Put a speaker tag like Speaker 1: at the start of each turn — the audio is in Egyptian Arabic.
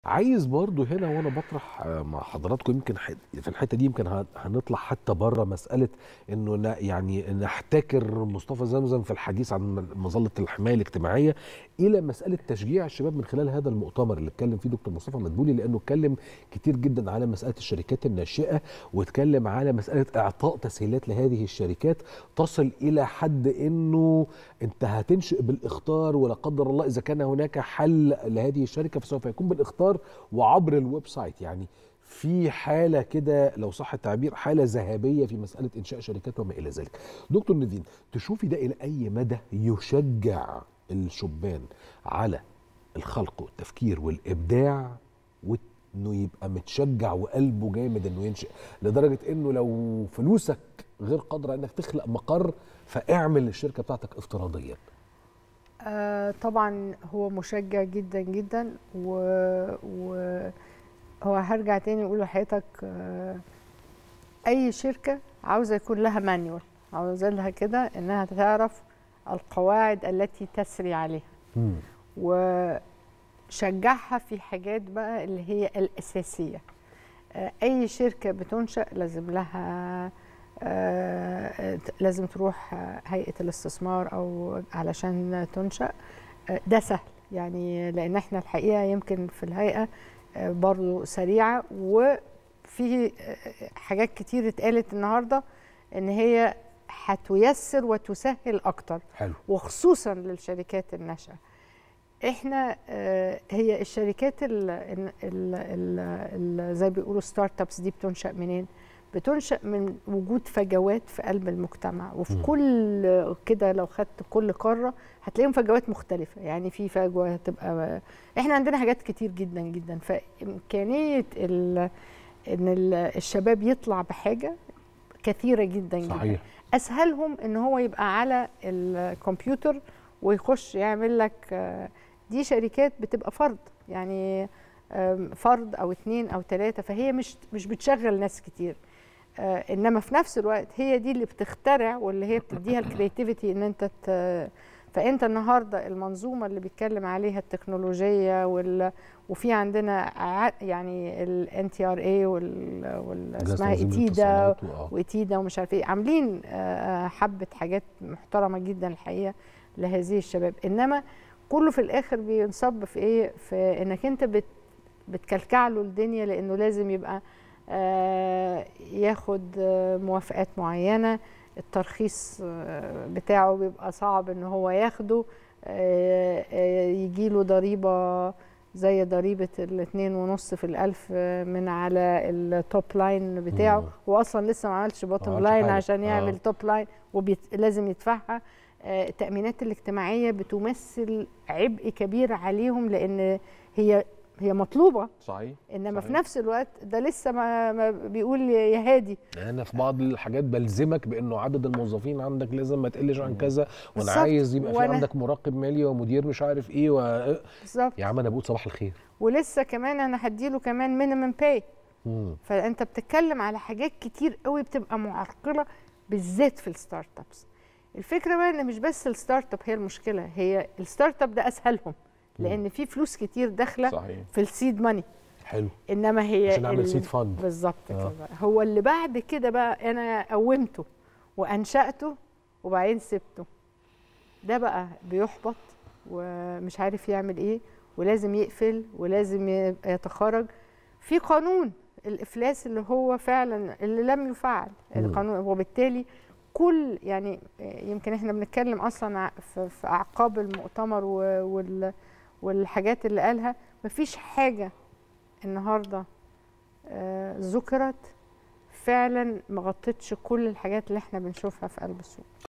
Speaker 1: عايز برضو هنا وانا بطرح آه، مع حضراتكم يمكن ح- في الحته دي يمكن هن- هنطلع حتى بره مساله انه لا يعني نحتكر مصطفى زمزم في الحديث عن مظله الحمايه الاجتماعيه الى مساله تشجيع الشباب من خلال هذا المؤتمر اللي اتكلم فيه دكتور مصطفى مدبولي لانه اتكلم كتير جدا على مساله الشركات الناشئه واتكلم على مساله اعطاء تسهيلات لهذه الشركات تصل الى حد انه انت هتنشئ بالاخطار ولا قدر الله اذا كان هناك حل لهذه الشركه فسوف يكون بالاخطار وعبر الويب سايت يعني في حاله كده لو صح التعبير حاله ذهبيه في مساله انشاء شركات وما الى ذلك. دكتور نيفين تشوفي ده الى اي مدى يشجع الشبان على الخلق والتفكير والابداع وانه يبقى متشجع وقلبه جامد انه ينشئ لدرجه انه لو فلوسك غير قادره انك تخلق مقر فاعمل الشركه بتاعتك افتراضيا.
Speaker 2: آه طبعا هو مشجع جدا جدا و, و هو هرجع تاني اقول لحضرتك آه اي شركه عاوزه يكون لها مانيوال عاوزه لها كده انها تعرف القواعد التي تسري عليها وشجعها في حاجات بقى اللي هي الاساسيه آه اي شركه بتنشا لازم لها آه، لازم تروح آه، هيئه الاستثمار او علشان تنشا آه، ده سهل يعني لان احنا الحقيقه يمكن في الهيئه آه، برضو سريعه وفي آه، حاجات كتير اتقالت النهارده ان هي هتيسر وتسهل اكتر
Speaker 1: حلو
Speaker 2: وخصوصا للشركات الناشئه احنا آه، هي الشركات ال ال ال ال زي بيقولوا ستارت ابس دي بتنشا منين بتنشا من وجود فجوات في قلب المجتمع وفي
Speaker 1: مم.
Speaker 2: كل كده لو خدت كل قاره هتلاقيهم فجوات مختلفه يعني في فجوه هتبقى احنا عندنا حاجات كتير جدا جدا فامكانيه ال... ان ال- الشباب يطلع بحاجه كثيره جدا جدا
Speaker 1: صحيح
Speaker 2: اسهلهم ان هو يبقى على الكمبيوتر ويخش يعمل لك آه، دي شركات بتبقى فرد يعني آم، فرد او اتنين او تلاته فهي مش مش بتشغل ناس كتير آه، انما في نفس الوقت هي دي اللي بتخترع واللي هي بتديها الكرياتيفيتي ان انت ت... فانت النهارده المنظومه اللي بيتكلم عليها التكنولوجيه وال... وفي عندنا ع... يعني الان تي ار اي وال... وال...
Speaker 1: جهاز
Speaker 2: اسمها
Speaker 1: تنظيم
Speaker 2: ايتيدا
Speaker 1: الاتصالات و- آه.
Speaker 2: وايتيدا ومش عارف ايه عاملين آه، حبه حاجات محترمه جدا الحقيقه لهذه الشباب انما كله في الاخر بينصب في ايه في انك انت بت بتكلكع له الدنيا لانه لازم يبقى آه، ياخد آه، موافقات معينه الترخيص آه، بتاعه بيبقى صعب ان هو ياخده آه، آه، يجيله ضريبه زي ضريبه الاتنين ونص في الالف آه، من على التوب لاين بتاعه
Speaker 1: مم.
Speaker 2: هو اصلا لسه ما عملش بوتtom
Speaker 1: عملش
Speaker 2: لاين
Speaker 1: حاجة.
Speaker 2: عشان يعمل
Speaker 1: آه.
Speaker 2: توب لاين ولازم يدفعها آه، التأمينات الاجتماعية بتمثل عبء كبير عليهم لأن هي هي مطلوبة
Speaker 1: صحيح
Speaker 2: إنما في
Speaker 1: صحيح.
Speaker 2: نفس الوقت ده لسه ما, ما بيقول يا هادي
Speaker 1: انا في بعض الحاجات بلزمك بانه عدد الموظفين عندك لازم ما تقلش عن كذا وانا
Speaker 2: بالظبط.
Speaker 1: عايز يبقى في
Speaker 2: وأنا-
Speaker 1: عندك مراقب مالي ومدير مش عارف ايه و...
Speaker 2: بالظبط
Speaker 1: يا عم انا بقول صباح الخير
Speaker 2: ولسه كمان أنا هديله كمان مينيمم باي
Speaker 1: مم.
Speaker 2: فأنت بتتكلم على حاجات كتير قوي بتبقى معرقلة بالذات في الستارت ابس الفكرة بقى إن مش بس الستارت اب هي المشكلة هي الستارت اب ده أسهلهم لأن في فلوس كتير داخلة
Speaker 1: صحيح
Speaker 2: في السيد ماني
Speaker 1: حلو
Speaker 2: انما هي
Speaker 1: عشان اعمل
Speaker 2: ال-
Speaker 1: سيد فاند
Speaker 2: بالظبط
Speaker 1: آه.
Speaker 2: كده هو اللي بعد كده بقى انا قومته وانشاته وبعدين سبته ده بقى بيحبط ومش عارف يعمل ايه ولازم يقفل ولازم ي- يتخرج في قانون الافلاس اللي هو فعلا اللي لم يفعل
Speaker 1: مم.
Speaker 2: القانون وبالتالي كل يعني يمكن احنا بنتكلم اصلا ع- في في اعقاب المؤتمر و- وال والحاجات اللي قالها مفيش حاجه النهارده آه، ذكرت فعلا ما غطتش كل الحاجات اللي احنا بنشوفها في قلب السوق